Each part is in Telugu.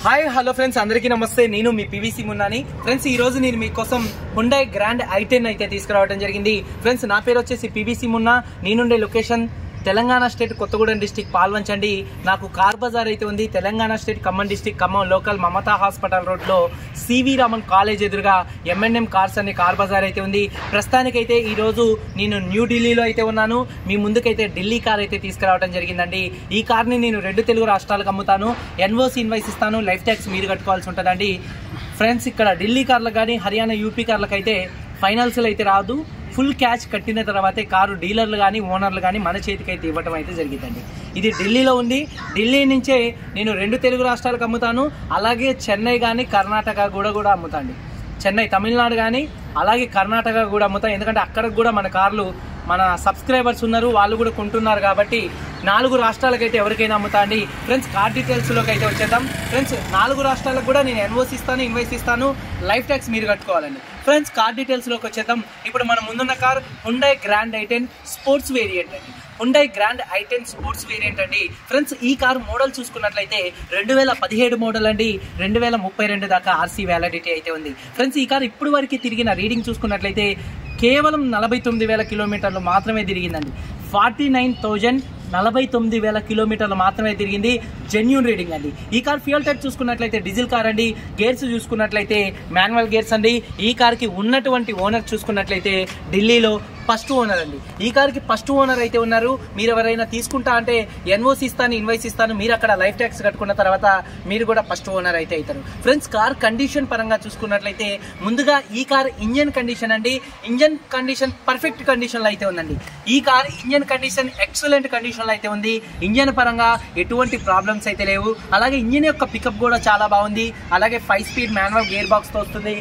హాయ్ హలో ఫ్రెండ్స్ అందరికీ నమస్తే నేను మీ పివిసి మున్నాని ఫ్రెండ్స్ ఈ రోజు నేను మీకోసం హుండై గ్రాండ్ ఐ టెన్ అయితే తీసుకురావడం జరిగింది ఫ్రెండ్స్ నా పేరు వచ్చేసి పివిసి మున్నా నేనుండే location Telangana state Kothagudem district పాల్వంచండి నాకు కార్ బజార్ అయితే ఉంది Telangana state Khammam district Khammam local Mamata hospital రోడ్లో సివి రామన్ కాలేజ్ ఎదురుగా ఎంఎన్ఎం కార్స్ అనే కార్ బజార్ అయితే ఉంది ప్రస్తుతానికైతే ఈ రోజు నేను న్యూ ఢిల్లీలో అయితే ఉన్నాను మీ ముందుకైతే ఢిల్లీ కార్ అయితే తీసుకురావడం జరిగిందండి ఈ కార్ని నేను రెండు తెలుగు రాష్ట్రాలకు అమ్ముతాను ఎన్ఓసి ఇన్వైస్ ఇస్తాను లైఫ్ ట్యాక్స్ మీరు కట్టుకోవాల్సి ఉంటుందండి ఫ్రెండ్స్ ఇక్కడ ఢిల్లీ కార్లకు కానీ హర్యానా యూపీ కార్లకు అయితే ఫైనాన్షియల్ అయితే రాదు ఫుల్ క్యాష్ కట్టిన తర్వాతే కారు డీలర్లు కానీ ఓనర్లు కానీ మన చేతికి అయితే ఇవ్వటం అయితే జరిగిందండి ఇది ఢిల్లీలో ఉంది ఢిల్లీ నుంచే నేను రెండు తెలుగు రాష్ట్రాలకు అమ్ముతాను అలాగే చెన్నై కానీ కర్ణాటక కూడా కూడా అమ్ముతాండి చెన్నై తమిళనాడు కానీ అలాగే కర్ణాటక కూడా అమ్ముతాం ఎందుకంటే అక్కడికి కూడా మన కార్లు మన సబ్స్క్రైబర్స్ ఉన్నారు వాళ్ళు కూడా కొంటున్నారు కాబట్టి నాలుగు రాష్ట్రాలకైతే ఎవరికైనా అమ్ముతా అండి ఫ్రెండ్స్ కార్ డీటెయిల్స్లోకి అయితే వచ్చేద్దాం ఫ్రెండ్స్ నాలుగు రాష్ట్రాలకు కూడా నేను ఎన్ఓసి ఇస్తాను ఇన్వైస్ ఇస్తాను లైఫ్ ట్యాక్స్ మీరు కట్టుకోవాలండి ఫ్రెండ్స్ కార్ డీటెయిల్స్లోకి వచ్చేద్దాం ఇప్పుడు మన ముందున్న car Hyundai grand i ten sports variant అండి Hyundai grand i ten sports variant అండి ఫ్రెండ్స్ ఈ కార్ మోడల్ చూసుకున్నట్లయితే రెండు వేల పదిహేడు మోడల్ అండి రెండు వేల ముప్పై రెండు దాకా ఆర్సీ వ్యాలిడిటీ అయితే ఉంది ఫ్రెండ్స్ ఈ కార్ ఇప్పుడు వరకు తిరిగిన రీడింగ్ చూసుకున్నట్లయితే కేవలం నలభై తొమ్మిది వేల కిలోమీటర్లు మాత్రమే తిరిగిందండి ఫార్టీ నైన్ థౌజండ్ నలభై తొమ్మిది వేల కిలోమీటర్లు మాత్రమే తిరిగింది జెన్యున్ రీడింగ్ అండి ఈ కార్ ఫ్యూయల్ టైప్ చూసుకున్నట్లయితే డీజిల్ కార్ అండి గేర్స్ చూసుకున్నట్లయితే మాన్యువల్ గేర్స్ అండి ఈ కార్కి ఉన్నటువంటి ఓనర్ చూసుకున్నట్లయితే ఢిల్లీలో ఫస్ట్ ఓనర్ అండి ఈ కార్కి ఫస్ట్ ఓనర్ అయితే ఉన్నారు మీరు ఎవరైనా తీసుకుంటా అంటే ఎన్ఓసి ఇస్తాను ఇన్వైస్ ఇస్తాను మీరు అక్కడ లైఫ్ ట్యాక్స్ కట్టుకున్న తర్వాత మీరు కూడా ఫస్ట్ ఓనర్ అయితే అవుతారు ఫ్రెండ్స్ కార్ కండిషన్ పరంగా చూసుకున్నట్లయితే ముందుగా ఈ కార్ ఇంజన్ కండిషన్ అండి ఇంజన్ కండిషన్ పర్ఫెక్ట్ కండిషన్లో అయితే ఉందండి ఈ కార్ ఇంజన్ కండిషన్ ఎక్సలెంట్ కండిషన్లో అయితే ఉంది ఇంజన్ పరంగా ఎటువంటి ప్రాబ్లమ్స్ అయితే లేవు అలాగే ఇంజన్ యొక్క పికప్ కూడా చాలా బాగుంది అలాగే ఫైవ్ స్పీడ్ మాన్యువల్ గేర్ బాక్స్తో వస్తుంది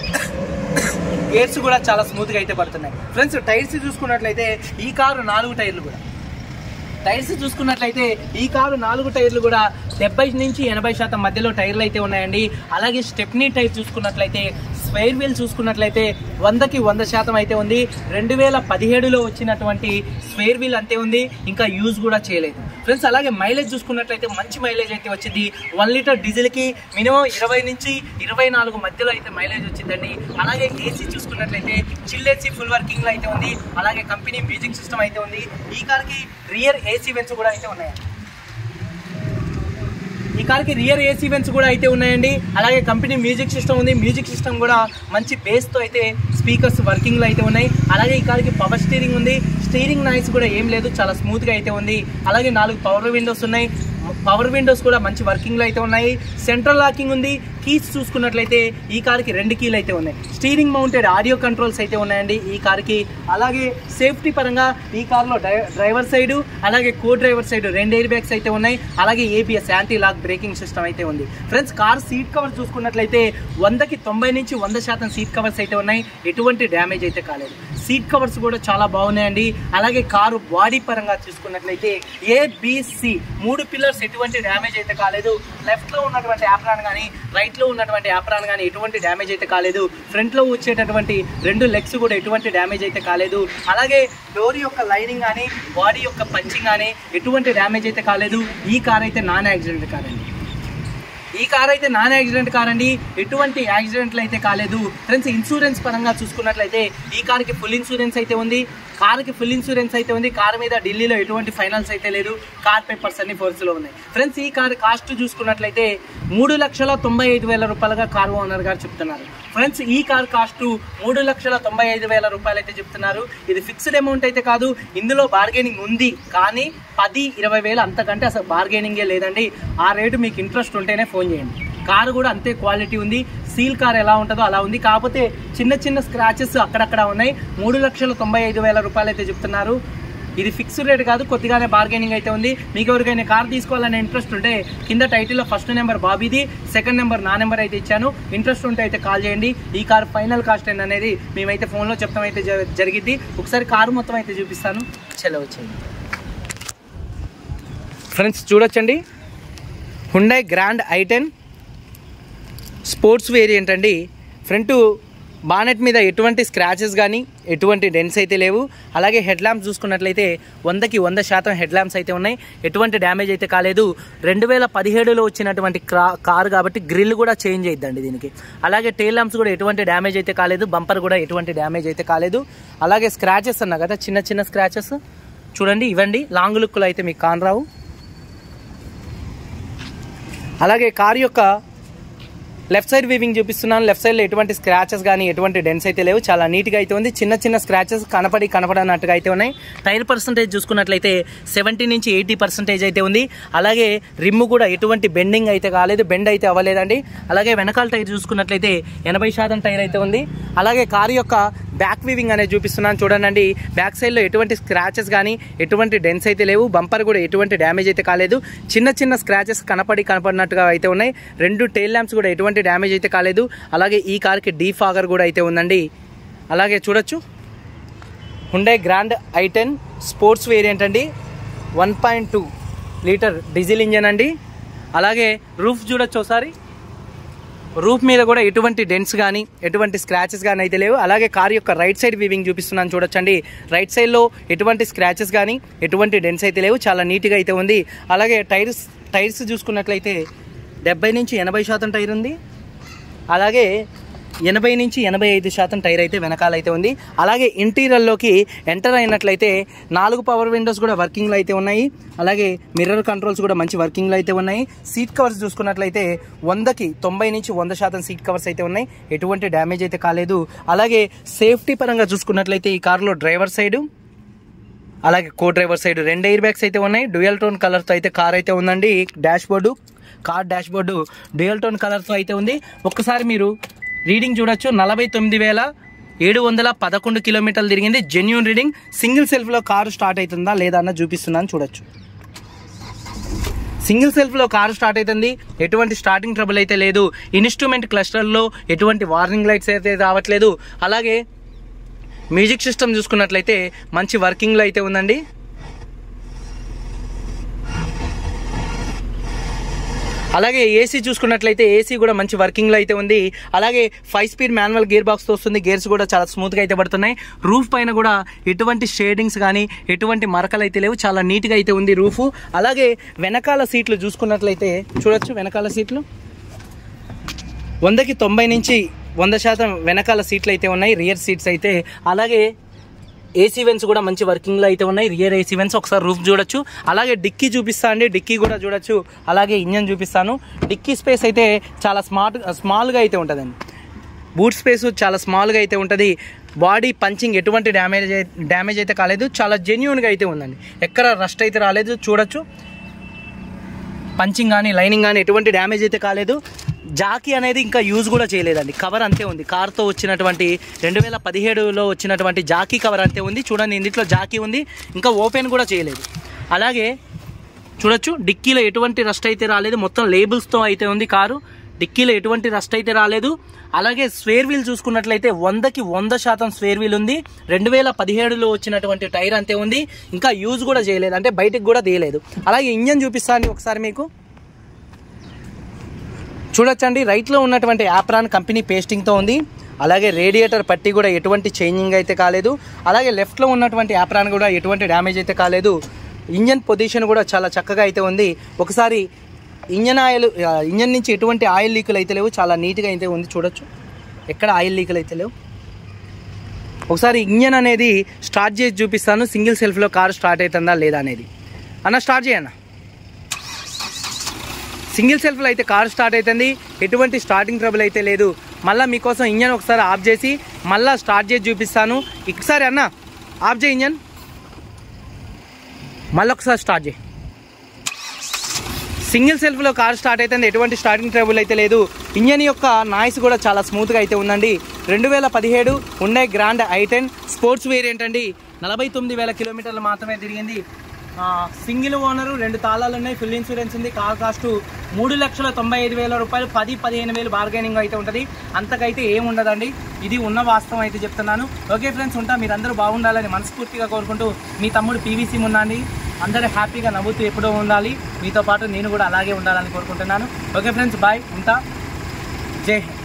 గేర్స్ కూడా చాలా స్మూత్గా అయితే పడుతున్నాయి ఫ్రెండ్స్ టైర్స్ చూసుకున్నట్లయితే ఈ కారు నాలుగు టైర్లు కూడా టైర్స్ చూసుకున్నట్లయితే ఈ కారు నాలుగు టైర్లు కూడా డెబ్బై నుంచి ఎనభై శాతం మధ్యలో టైర్లు అయితే ఉన్నాయండి అలాగే స్టెప్నీ టైర్ చూసుకున్నట్లయితే స్పైర్ వీల్ చూసుకున్నట్లయితే వందకి వంద శాతం అయితే ఉంది రెండు వేల పదిహేడులో వచ్చినటువంటి స్పైర్ వీల్ అంతే ఉంది ఇంకా యూజ్ కూడా చేయలేదు ఫ్రెండ్స్ అలాగే మైలేజ్ చూసుకున్నట్లయితే మంచి మైలేజ్ అయితే వచ్చింది వన్ లీటర్ డీజిల్కి మినిమం ఇరవై నుంచి ఇరవై నాలుగు మధ్యలో అయితే మైలేజ్ వచ్చిందండి అలాగే ఏసీ చూసుకున్నట్లయితే చిల్ ఏసీ ఫుల్ వర్కింగ్లో అయితే ఉంది అలాగే కంపెనీ మ్యూజిక్ సిస్టమ్ అయితే ఉంది ఈ కార్కి రియర్ ఏసీ వెన్స్ కూడా అయితే ఉన్నాయి ఈ కార్కి రియర్ ఏసీ వెన్స్ కూడా అయితే ఉన్నాయండి అలాగే కంపెనీ మ్యూజిక్ సిస్టమ్ ఉంది మ్యూజిక్ సిస్టమ్ కూడా మంచి బేస్తో అయితే స్పీకర్స్ వర్కింగ్లో అయితే ఉన్నాయి అలాగే ఈ కార్కి పవర్ స్టీరింగ్ ఉంది స్టీరింగ్ నాయిస్ కూడా ఏం లేదు చాలా స్మూత్గా అయితే ఉంది అలాగే నాలుగు పవర్ విండోస్ ఉన్నాయి పవర్ విండోస్ కూడా మంచి వర్కింగ్లో అయితే ఉన్నాయి సెంట్రల్ లాకింగ్ ఉంది కీస్ చూసుకున్నట్లయితే ఈ కార్కి రెండు కీలు అయితే ఉన్నాయి స్టీరింగ్ మౌంటెడ్ ఆడియో కంట్రోల్స్ అయితే ఉన్నాయండి ఈ కార్కి అలాగే సేఫ్టీ పరంగా ఈ కార్లో డ్రైవర్ సైడ్ అలాగే కో డ్రైవర్ సైడ్ రెండు ఎయిర్ బ్యాగ్స్ అయితే ఉన్నాయి అలాగే ABS anti lock braking system అయితే ఉంది ఫ్రెండ్స్ కార్ సీట్ కవర్ చూసుకున్నట్లయితే వందకి తొంభై నుంచి వంద శాతం సీట్ కవర్స్ అయితే ఉన్నాయి ఎటువంటి డ్యామేజ్ అయితే కాలేదు సీట్ కవర్స్ కూడా చాలా బాగున్నాయండి అలాగే కారు బాడీ పరంగా చూసుకున్నట్లయితే ఏబిసి మూడు పిల్లర్స్ ఎటువంటి డ్యామేజ్ అయితే కాలేదు లెఫ్ట్లో ఉన్నటువంటి యాప్రాన్ కానీ రైట్లో ఉన్నటువంటి యాప్రాన్ కానీ ఎటువంటి డ్యామేజ్ అయితే కాలేదు ఫ్రంట్లో వచ్చేటటువంటి రెండు లెగ్స్ కూడా ఎటువంటి డ్యామేజ్ అయితే కాలేదు అలాగే డోర్ యొక్క లైనింగ్ కానీ బాడీ యొక్క పంచింగ్ కానీ ఎటువంటి డ్యామేజ్ అయితే కాలేదు ఈ కార్ అయితే నాన్ యాక్సిడెంట్ కార్ అండి ఈ కార్ అయితే నాన్ యాక్సిడెంట్ కార్ అండి ఎటువంటి యాక్సిడెంట్లు అయితే కాలేదు ఫ్రెండ్స్ ఇన్సూరెన్స్ పరంగా చూసుకున్నట్లయితే ఈ కార్కి ఫుల్ ఇన్సూరెన్స్ అయితే ఉంది కార్కి ఫుల్ ఇన్సూరెన్స్ అయితే ఉంది కార్ మీద ఢిల్లీలో ఎటువంటి ఫైనాన్స్ అయితే లేదు కార్ పేపర్స్ అన్ని ఫోర్స్లో ఉన్నాయి ఫ్రెండ్స్ ఈ కార్ కాస్ట్ చూసుకున్నట్లయితే మూడు లక్షల తొంభై ఐదు వేల రూపాయలుగా కార్ ఓనర్ గారు చెప్తున్నారు ఫ్రెండ్స్ ఈ కార్ కాస్ట్ మూడు లక్షల తొంభై ఐదు వేల రూపాయలు అయితే చెప్తున్నారు ఇది ఫిక్స్డ్ అమౌంట్ అయితే కాదు ఇందులో బార్గెనింగ్ ఉంది కానీ పది ఇరవై వేలు అంతకంటే అసలు బార్గెనింగే లేదండి ఆ రేటు మీకు ఇంట్రెస్ట్ ఉంటేనే ఫోన్ చేయండి కారు కూడా అంతే క్వాలిటీ ఉంది సీల్ కార్ ఎలా ఉంటుందో అలా ఉంది కాకపోతే చిన్న చిన్న స్క్రాచెస్ అక్కడక్కడ ఉన్నాయి మూడు లక్షల తొంభై ఐదు వేల రూపాయలు అయితే చెప్తున్నారు ఇది ఫిక్స్డ్ రేట్ కాదు కొద్దిగానే బార్గెనింగ్ అయితే ఉంది మీకు ఎవరికైనా కార్ తీసుకోవాలనే ఇంట్రెస్ట్ ఉంటే కింద టైటిల్లో ఫస్ట్ నెంబర్ బాబీది సెకండ్ నెంబర్ నా నెంబర్ అయితే ఇచ్చాను ఇంట్రెస్ట్ ఉంటే అయితే కాల్ చేయండి ఈ కార్ ఫైనల్ కాస్ట్ ఏంటి అనేది మేమైతే ఫోన్లో చెప్తాం అయితే జ- జరిగిద్ది ఒకసారి కారు మొత్తం అయితే చూపిస్తాను చలో వచ్చేయండి ఫ్రెండ్స్ చూడొచ్చండి Hyundai grand i ten sports variant అండి ఫ్రంట్ బానెట్ మీద ఎటువంటి స్క్రాచెస్ కానీ ఎటువంటి డెన్స్ అయితే లేవు అలాగే హెడ్ ల్యాంప్స్ చూసుకున్నట్లయితే వందకి వంద శాతం హెడ్ ల్యాంప్స్ అయితే ఉన్నాయి ఎటువంటి డ్యామేజ్ అయితే కాలేదు రెండు వేల పదిహేడులో వచ్చినటువంటి క్రా కారు కాబట్టి గ్రిల్ కూడా చేంజ్ అయిద్దండి దీనికి అలాగే టైల్ ల్యాంప్స్ కూడా ఎటువంటి డ్యామేజ్ అయితే కాలేదు బంపర్ కూడా ఎటువంటి డ్యామేజ్ అయితే కాలేదు అలాగే స్క్రాచెస్ అన్నా కదా చిన్న చిన్న స్క్రాచెస్ చూడండి ఇవ్వండి లాంగ్ లుక్లో అయితే మీకు కానరావు అలాగే కారు యొక్క లెఫ్ట్ సైడ్ వీవింగ్ చూపిస్తున్నాను లెఫ్ట్ సైడ్లో ఎటువంటి స్క్రాచెస్ కానీ ఎటువంటి డెన్స్ అయితే లేవు చాలా నీట్గా అయితే ఉంది చిన్న చిన్న స్క్రాచెస్ కనపడి కనపడనట్టుగా అయితే ఉన్నాయి టైర్ పర్సంటేజ్ చూసుకున్నట్లయితే సెవెంటీ నుంచి ఎయిటీ పర్సెంటేజ్ అయితే ఉంది అలాగే రిమ్ కూడా ఎటువంటి బెండింగ్ అయితే కాలేదు బెండ్ అయితే అవ్వలేదండి అలాగే వెనకాల టైర్ చూసుకున్నట్లయితే ఎనభై శాతం టైర్ అయితే ఉంది అలాగే కారు యొక్క బ్యాక్ వీవింగ్ అనేది చూపిస్తున్నాను చూడండి బ్యాక్ సైడ్లో ఎటువంటి స్క్రాచెస్ కానీ ఎటువంటి డెన్స్ అయితే లేవు బంపర్ కూడా ఎటువంటి డ్యామేజ్ అయితే కాలేదు చిన్న చిన్న స్క్రాచెస్ కనపడి కనపడినట్టుగా అయితే ఉన్నాయి రెండు టైల్ ల్యాంప్స్ కూడా ఎటువంటి డ్యామేజ్ అయితే కాలేదు అలాగే ఈ కార్కి డీ ఫాగర్ కూడా అయితే ఉందండి అలాగే చూడొచ్చు Hyundai grand i ten sports variant అండి one point two litre diesel engine అండి అలాగే రూఫ్ చూడొచ్చు ఒకసారి రూఫ్ మీద కూడా ఎటువంటి డెన్స్ కానీ ఎటువంటి స్క్రాచెస్ కానీ అయితే లేవు అలాగే కార్ యొక్క రైట్ సైడ్ వీవింగ్ చూపిస్తున్నాను చూడొచ్చండి రైట్ సైడ్లో ఎటువంటి స్క్రాచెస్ కానీ ఎటువంటి డెన్స్ అయితే లేవు చాలా నీట్గా అయితే ఉంది అలాగే టైర్స్ టైర్స్ చూసుకున్నట్లయితే డెబ్బై నుంచి ఎనభై శాతం టైర్ ఉంది అలాగే ఎనభై నుంచి ఎనభై ఐదు శాతం టైర్ అయితే వెనకాల అయితే ఉంది అలాగే ఇంటీరియర్లోకి ఎంటర్ అయినట్లయితే నాలుగు పవర్ విండోస్ కూడా వర్కింగ్లో అయితే ఉన్నాయి అలాగే మిర్రర్ కంట్రోల్స్ కూడా మంచి వర్కింగ్లో అయితే ఉన్నాయి సీట్ కవర్స్ చూసుకున్నట్లయితే వందకి తొంభై నుంచి వంద శాతం సీట్ కవర్స్ అయితే ఉన్నాయి ఎటువంటి డ్యామేజ్ అయితే కాలేదు అలాగే సేఫ్టీ పరంగా చూసుకున్నట్లయితే ఈ కారులో డ్రైవర్ సైడు అలాగే కో డ్రైవర్ సైడ్ రెండు ఎయిర్ బ్యాగ్స్ అయితే ఉన్నాయి డ్యూయల్ టోన్ కలర్తో అయితే కార్ అయితే ఉందండి dashboard car dashboard dual tone కలర్తో అయితే ఉంది ఒక్కసారి మీరు రీడింగ్ చూడొచ్చు నలభై తొమ్మిది వేల ఏడు వందల పదకొండు కిలోమీటర్లు తిరిగింది జెన్యున్ రీడింగ్ సింగిల్ సెల్ఫ్లో కారు స్టార్ట్ అవుతుందా లేదా అన్న చూపిస్తున్నాను చూడొచ్చు సింగిల్ సెల్ఫ్లో కారు స్టార్ట్ అవుతుంది ఎటువంటి స్టార్టింగ్ ట్రబుల్ అయితే లేదు ఇన్స్ట్రుమెంట్ క్లస్టర్లో ఎటువంటి వార్నింగ్ లైట్స్ అయితే రావట్లేదు అలాగే మ్యూజిక్ సిస్టమ్ చూసుకున్నట్లయితే మంచి వర్కింగ్లో అయితే ఉందండి అలాగే ఏసీ చూసుకున్నట్లయితే ఏసీ కూడా మంచి వర్కింగ్లో అయితే ఉంది అలాగే ఫైవ్ స్పీడ్ మాన్యువల్ గేర్ బాక్స్తో వస్తుంది గేర్స్ కూడా చాలా స్మూత్గా అయితే పడుతున్నాయి రూఫ్ పైన కూడా ఎటువంటి షేడింగ్స్ కానీ ఎటువంటి మరకలు అయితే లేవు చాలా నీట్గా అయితే ఉంది రూఫ్ అలాగే వెనకాల సీట్లు చూసుకున్నట్లయితే చూడొచ్చు వెనకాల సీట్లు వందకి తొంభై నుంచి వంద శాతం వెనకాల సీట్లు అయితే ఉన్నాయి రియర్ సీట్స్ అయితే అలాగే ఏసీ వెన్స్ కూడా మంచి వర్కింగ్లో అయితే ఉన్నాయి రియర్ ఏసీ వెన్స్ ఒకసారి రూఫ్ చూడొచ్చు అలాగే డిక్కీ చూపిస్తా అండి డిక్కీ కూడా చూడొచ్చు అలాగే ఇంజన్ చూపిస్తాను డిక్కీ స్పేస్ అయితే చాలా స్మార్ట్ స్మాల్గా అయితే ఉంటుందండి బూట్ స్పేస్ చాలా స్మాల్గా అయితే ఉంటుంది బాడీ పంచింగ్ ఎటువంటి డ్యామేజ్ డ్యామేజ్ అయితే కాలేదు చాలా జెన్యున్గా అయితే ఉందండి ఎక్కడ రస్ట్ అయితే రాలేదు చూడొచ్చు పంచింగ్ కానీ లైనింగ్ కానీ ఎటువంటి డ్యామేజ్ అయితే కాలేదు జాకీ అనేది ఇంకా యూజ్ కూడా చేయలేదండి కవర్ అంతే ఉంది కార్తో వచ్చినటువంటి రెండు వేల పదిహేడులో వచ్చినటువంటి జాకీ కవర్ అంతే ఉంది చూడండి ఇందులో జాకీ ఉంది ఇంకా ఓపెన్ కూడా చేయలేదు అలాగే చూడొచ్చు డిక్కీలో ఎటువంటి రస్ట్ అయితే రాలేదు మొత్తం లేబుల్స్తో అయితే ఉంది కారు డిక్కీలో ఎటువంటి రస్ట్ అయితే రాలేదు అలాగే స్వేర్ వీల్ చూసుకున్నట్లయితే వందకి వంద శాతం స్వేర్ వీల్ ఉంది రెండు వేల పదిహేడులో వచ్చినటువంటి టైర్ అంతే ఉంది ఇంకా యూజ్ కూడా చేయలేదు అంటే బయటకు కూడా తీయలేదు అలాగే ఇంజన్ చూపిస్తాను ఒకసారి మీకు చూడొచ్చండి రైట్లో ఉన్నటువంటి యాప్రాన్ కంపెనీ పేస్టింగ్తో ఉంది అలాగే రేడియేటర్ పట్టి కూడా ఎటువంటి చేంజింగ్ అయితే కాలేదు అలాగే లెఫ్ట్లో ఉన్నటువంటి యాప్రాన్ కూడా ఎటువంటి డ్యామేజ్ అయితే కాలేదు ఇంజన్ పొజిషన్ కూడా చాలా చక్కగా అయితే ఉంది ఒకసారి ఇంజన్ ఆయిల్ ఆ, ఇంజన్ నుంచి ఎటువంటి ఆయిల్ లీకులు అయితే లేవు చాలా నీట్గా అయితే ఉంది చూడొచ్చు ఎక్కడ ఆయిల్ లీకులు అయితే లేవు ఒకసారి ఇంజన్ అనేది స్టార్ట్ చేసి చూపిస్తాను సింగిల్ సెల్ఫ్లో కార్ స్టార్ట్ అవుతుందా లేదా అనేది అన్న స్టార్ట్ చేయన్న సింగిల్ సెల్ఫ్లో అయితే కార్ స్టార్ట్ అవుతుంది ఎటువంటి స్టార్టింగ్ ట్రబుల్ అయితే లేదు మళ్ళీ మీకోసం ఇంజన్ ఒకసారి ఆఫ్ చేసి మళ్ళీ స్టార్ట్ చేసి చూపిస్తాను ఒకసారి అన్న ఆఫ్ చేయి ఇంజన్ మళ్ళీ ఒకసారి స్టార్ట్ చేయి సింగిల్ సెల్ఫ్లో కార్ స్టార్ట్ అవుతుంది ఎటువంటి స్టార్టింగ్ ట్రబుల్ అయితే లేదు ఇంజన్ యొక్క నాయిస్ కూడా చాలా స్మూత్గా అయితే ఉందండి రెండు వేల పదిహేడు ఉండే grand i ten sports variant అండి నలభై తొమ్మిది వేల కిలోమీటర్లు మాత్రమే తిరిగింది ఆ, సింగిల్ ఓనరు రెండు తాళాలు ఉన్నాయి ఫుల్ ఇన్సూరెన్స్ ఉంది కార్ కాస్ట్ మూడు లక్షల తొంభై ఐదు వేల రూపాయలు పది పదిహేను వేలు బార్గెనింగ్ అయితే ఉంటుంది అంతకైతే ఏం ఉండదండి ఇది ఉన్న వాస్తవం అయితే చెప్తున్నాను ఓకే ఫ్రెండ్స్ ఉంటా మీరందరూ బాగుండాలని మనస్ఫూర్తిగా కోరుకుంటూ మీ తమ్ముడు పీవీసీ ఉన్నాండి అందరూ హ్యాపీగా నవ్వుతూ ఎప్పుడూ ఉండాలి మీతో పాటు నేను కూడా అలాగే ఉండాలని కోరుకుంటున్నాను ఓకే ఫ్రెండ్స్ బాయ్ ఉంటా జై హింద్